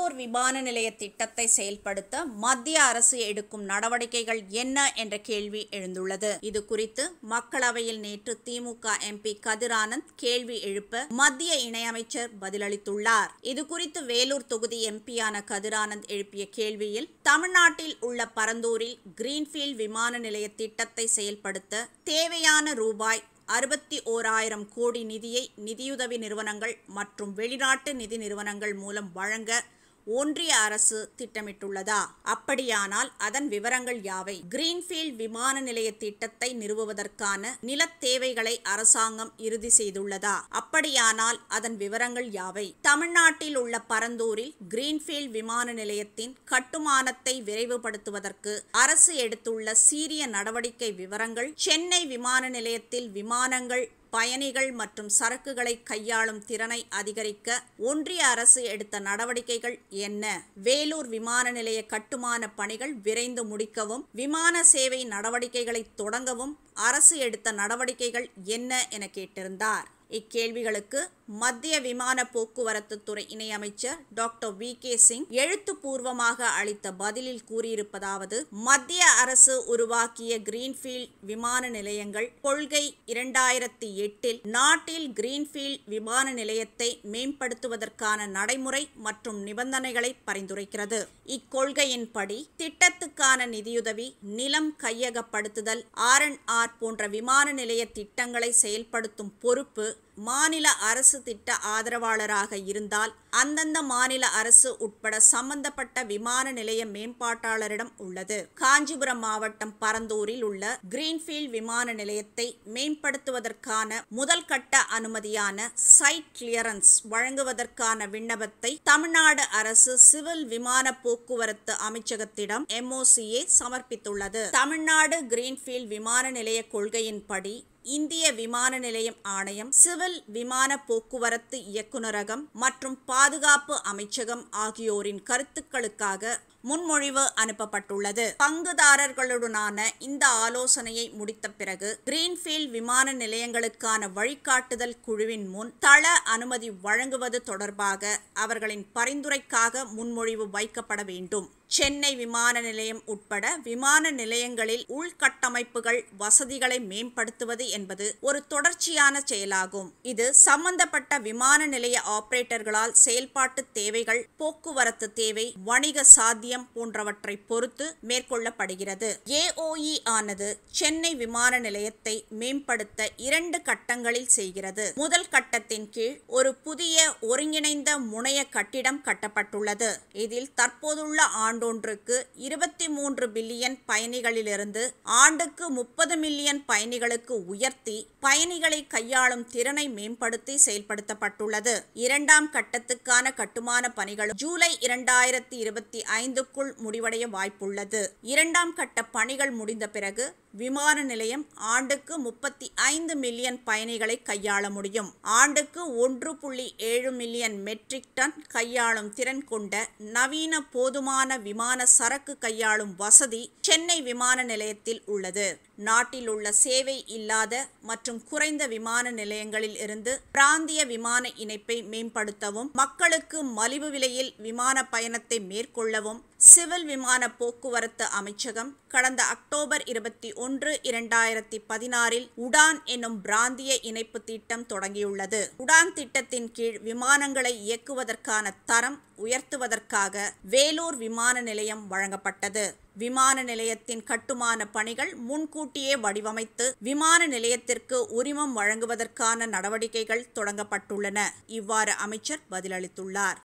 வேலூர் விமான நிலைய திட்டத்தை செயல்படுத்த மத்திய அரசு எடுக்கும் நடவடிக்கைகள் என்ன என்ற கேள்வி எழுந்துள்ளது இது குறித்து மக்களவையில் நேற்று திமுக எம்பி கதிரானந்த் கேள்வி எழுப்ப மத்திய இணையமைச்சர் பதிலளித்துள்ளார் இது குறித்து வேலூர் தொகுதி எம்பியான கதிரானந்த் எழுப்பிய கேள்வியில் தமிழ்நாட்டில் உள்ள பரந்தூரில் கிரீன்ஃபீல்ட் விமான நிலைய திட்டத்தை செயல்படுத்த தேவையான ரூபாய் அறுபத்தி ஓராயிரம் கோடி நிதியை நிதியுதவி நிறுவனங்கள் மற்றும் வெளிநாட்டு நிதி நிறுவனங்கள் மூலம் வழங்க ஒன்றிய அரசு திட்டமிட்டுள்ளதா அப்படியானால் அதன் விவரங்கள் யாவை கிரீன்ஃபீல்ட் விமான நிலைய திட்டத்தை நிறுவுவதற்கான நிலத் தேவைகளை அரசாங்கம் இறுதி செய்துள்ளதா அப்படியானால் அதன் விவரங்கள் யாவை தமிழ்நாட்டில் உள்ள பரந்தூரில் கிரீன்ஃபீல்ட் விமான நிலையத்தின் கட்டுமானத்தை விரைவுபடுத்துவதற்கு அரசு எடுத்துள்ள சீரிய நடவடிக்கை விவரங்கள் சென்னை விமான நிலையத்தில் விமானங்கள் பயணிகள் மற்றும் சரக்குகளை கையாளும் திறனை அதிகரிக்க ஒன்றிய அரசு எடுத்த நடவடிக்கைகள் என்ன வேலூர் விமான நிலைய கட்டுமான பணிகள் விரைந்து முடிக்கவும் விமான சேவை நடவடிக்கைகளை தொடங்கவும் அரசு எடுத்த நடவடிக்கைகள் என்ன என கேட்டிருந்தார் இக்கேள்விகளுக்கு மத்திய விமான போக்குவரத்து துறை இணையமைச்சர் டாக்டர் வி கே சிங் எழுத்துப்பூர்வமாக அளித்த பதிலில் கூறியிருப்பதாவது மத்திய அரசு உருவாக்கிய கிரீன்ஃபீல்ட் விமான நிலையங்கள் கொள்கை இரண்டாயிரத்தி எட்டில் நாட்டில் கிரீன்ஃபீல்ட் விமான நிலையத்தை மேம்படுத்துவதற்கான நடைமுறை மற்றும் நிபந்தனைகளை பரிந்துரைக்கிறது இக்கொள்கையின்படி திட்டத்துக்கான நிதியுதவி நிலம் கையகப்படுத்துதல் ஆர் ஆர் போன்ற விமான நிலைய திட்டங்களை செயல்படுத்தும் பொறுப்பு மாநில அரசு திட்ட ஆதரவாளராக இருந்தால் அந்தந்த மாநில அரசு உட்பட சம்பந்தப்பட்ட விமான நிலைய மேம்பாட்டாளரிடம் உள்ளது காஞ்சிபுரம் மாவட்டம் பரந்தூரில் உள்ள கிரீன்ஃபீல்ட் விமான நிலையத்தை மேம்படுத்துவதற்கான முதல் கட்ட அனுமதியான சைட் கிளியரன்ஸ் வழங்குவதற்கான விண்ணப்பத்தை தமிழ்நாடு அரசு சிவில் விமான போக்குவரத்து அமைச்சகத்திடம் எம்ஓசிஏ சமர்ப்பித்துள்ளது தமிழ்நாடு கிரீன்ஃபீல்ட் விமான நிலைய கொள்கையின்படி இந்திய விமான நிலையம் ஆணையம் சிவில் விமான போக்குவரத்து இயக்குநரகம் மற்றும் பாதுகாப்பு அமைச்சகம் ஆகியோரின் கருத்துக்களுக்காக முன்மொழிவு அனுப்பப்பட்டுள்ளது பங்குதாரர்களுடனான இந்த ஆலோசனையை முடித்த பிறகு கிரீன்ஃபீல்ட் விமான நிலையங்களுக்கான வழிகாட்டுதல் குழுவின் முன் தள அனுமதி வழங்குவது தொடர்பாக அவர்களின் பரிந்துரைக்காக முன்மொழிவு வைக்கப்பட வேண்டும் சென்னை விமான நிலையம் உட்பட விமான நிலையங்களில் உள்கட்டமைப்புகள் வசதிகளை மேம்படுத்துவது என்பது ஒரு தொடர்ச்சியான செயலாகும் இது சம்பந்தப்பட்ட விமான நிலைய ஆபரேட்டர்களால் செயல்பாட்டு தேவைகள் போக்குவரத்து தேவை வணிக சாத்தியம் போன்றவற்றை பொறுத்து மேற்கொள்ளப்படுகிறது ஏஓஇ ஆனது சென்னை விமான நிலையத்தை மேம்படுத்த இரண்டு கட்டங்களில் செய்கிறது முதல் கட்டத்தின் கீழ் ஒரு புதிய ஒருங்கிணைந்த முனைய கட்டிடம் கட்டப்பட்டுள்ளது இதில் தற்போதுள்ள ஆண்டு ஆண்டொன்றுக்கு இருபத்தி மூன்று பில்லியன் பயணிகளிலிருந்து ஆண்டுக்கு முப்பது மில்லியன் பயணிகளுக்கு உயர்த்தி பயணிகளை கையாளும் திறனை மேம்படுத்தி செயல்படுத்தப்பட்டுள்ளது இரண்டாம் கட்டத்துக்கான கட்டுமான பணிகள் ஜூலை இரண்டாயிரத்தி இருபத்தி ஐந்துக்குள் முடிவடைய வாய்ப்புள்ளது இரண்டாம் கட்ட பணிகள் முடிந்த பிறகு விமான நிலையம் ஆண்டுக்கு முப்பத்தி ஐந்து மில்லியன் பயணிகளை கையாள முடியும் ஆண்டுக்கு ஒன்று புள்ளி ஏழு மில்லியன் மெட்ரிக் டன் கையாளும் திறன் கொண்ட நவீன போதுமான விமான சரக்கு கையாளும் வசதி சென்னை விமான நிலையத்தில் உள்ளது நாட்டில் உள்ள சேவை இல்லாத மற்றும் குறைந்த விமான நிலையங்களில் இருந்து பிராந்திய விமான இணைப்பை மேம்படுத்தவும் மக்களுக்கு மலிவு விலையில் விமான பயணத்தை மேற்கொள்ளவும் சிவில் விமான போக்குவரத்து அமைச்சகம் கடந்த அக்டோபர் இருபத்தி ஒன்று இரண்டாயிரத்தி பதினாறில் உடான் என்னும் பிராந்திய இணைப்பு திட்டம் தொடங்கியுள்ளது உடான் திட்டத்தின் கீழ் விமானங்களை இயக்குவதற்கான தரம் உயர்த்துவதற்காக வேலூர் விமான நிலையம் வழங்கப்பட்டது விமான நிலையத்தின் கட்டுமான பணிகள் முன்கூட்டியே வடிவமைத்து விமான நிலையத்திற்கு உரிமம் வழங்குவதற்கான நடவடிக்கைகள் தொடங்கப்பட்டுள்ளன இவ்வாறு அமைச்சர் பதிலளித்துள்ளார்